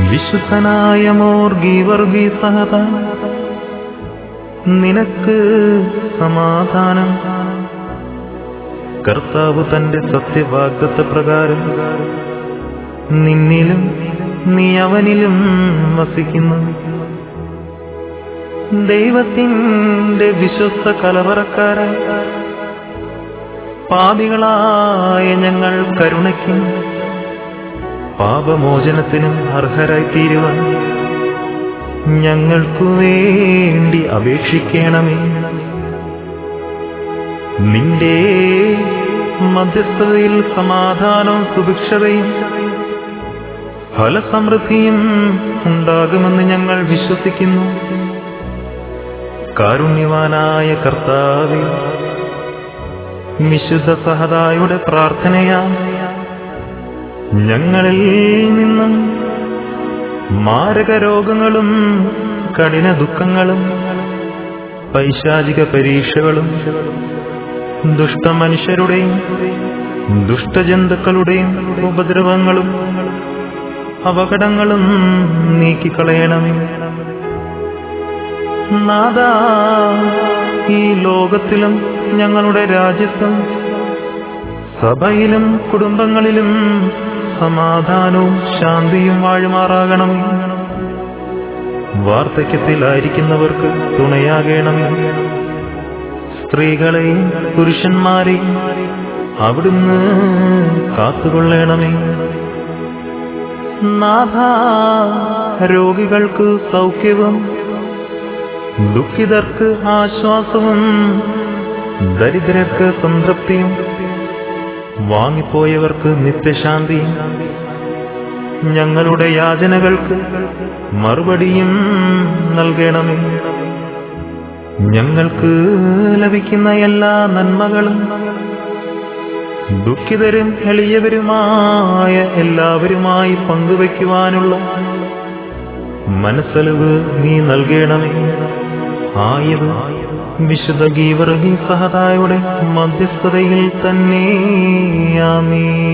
വിശുദ്ധനായ മോർ ഗീവർഗി സഹത നിനക്ക് സമാധാനം കർത്താവ് തന്റെ സത്യവാഗ്ദത്ത പ്രകാരം നിന്നിലും നീ അവനിലും വസിക്കുന്നു ദൈവത്തിൻ്റെ വിശ്വസ്ത കലവറക്കാരൻ പാപികളായ ഞങ്ങൾ കരുണയ്ക്കും പാപമോചനത്തിനും അർഹരായി തീരുവാൻ ഞങ്ങൾക്കു വേണ്ടി അപേക്ഷിക്കണമേ നിന്റെ മധ്യസ്ഥതയിൽ സമാധാനവും സുഭിക്ഷതയും ഫലസമൃദ്ധിയും ഉണ്ടാകുമെന്ന് ഞങ്ങൾ വിശ്വസിക്കുന്നു കാരുണ്യവാനായ കർത്താവെ വിശുദ്ധ സഹതായുടെ പ്രാർത്ഥനയാ ഞങ്ങളിൽ നിന്നും മാരക രോഗങ്ങളും കഠിന ദുഃഖങ്ങളും പൈശാചിക പരീക്ഷകളും ദുഷ്ടമനുഷ്യരുടെയും ദുഷ്ടജന്തുക്കളുടെയും ഉപദ്രവങ്ങളും അപകടങ്ങളും നീക്കിക്കളയണമേ നാദാ ഈ ലോകത്തിലും ഞങ്ങളുടെ രാജ്യത്തും സഭയിലും കുടുംബങ്ങളിലും സമാധാനവും ശാന്തിയും വാഴുമാറാകണമേ വാർദ്ധക്യത്തിലായിരിക്കുന്നവർക്ക് തുണയാകണമേ സ്ത്രീകളെയും പുരുഷന്മാരെയും അവിടുന്ന് കാത്തുകൊള്ളണമേ നാഥ രോഗികൾക്ക് സൗഖ്യവും ദുഃഖിതർക്ക് ആശ്വാസവും ദരിദ്രർക്ക് സംതൃപ്തിയും വാങ്ങിപ്പോയവർക്ക് നിത്യശാന്തിയും ഞങ്ങളുടെ യാചനകൾക്ക് മറുപടിയും നൽകണമേ ഞങ്ങൾക്ക് ലഭിക്കുന്ന എല്ലാ നന്മകളും ദുഃഖിതരും എളിയവരുമായ എല്ലാവരുമായി പങ്കുവയ്ക്കുവാനുള്ള മനസ്സലിവ് നീ നൽകണമേ ആയത് വിശുദ്ധ ഗീവർഗി സഹതായുടെ മധ്യസ്ഥതയിൽ തന്നെ ആമേ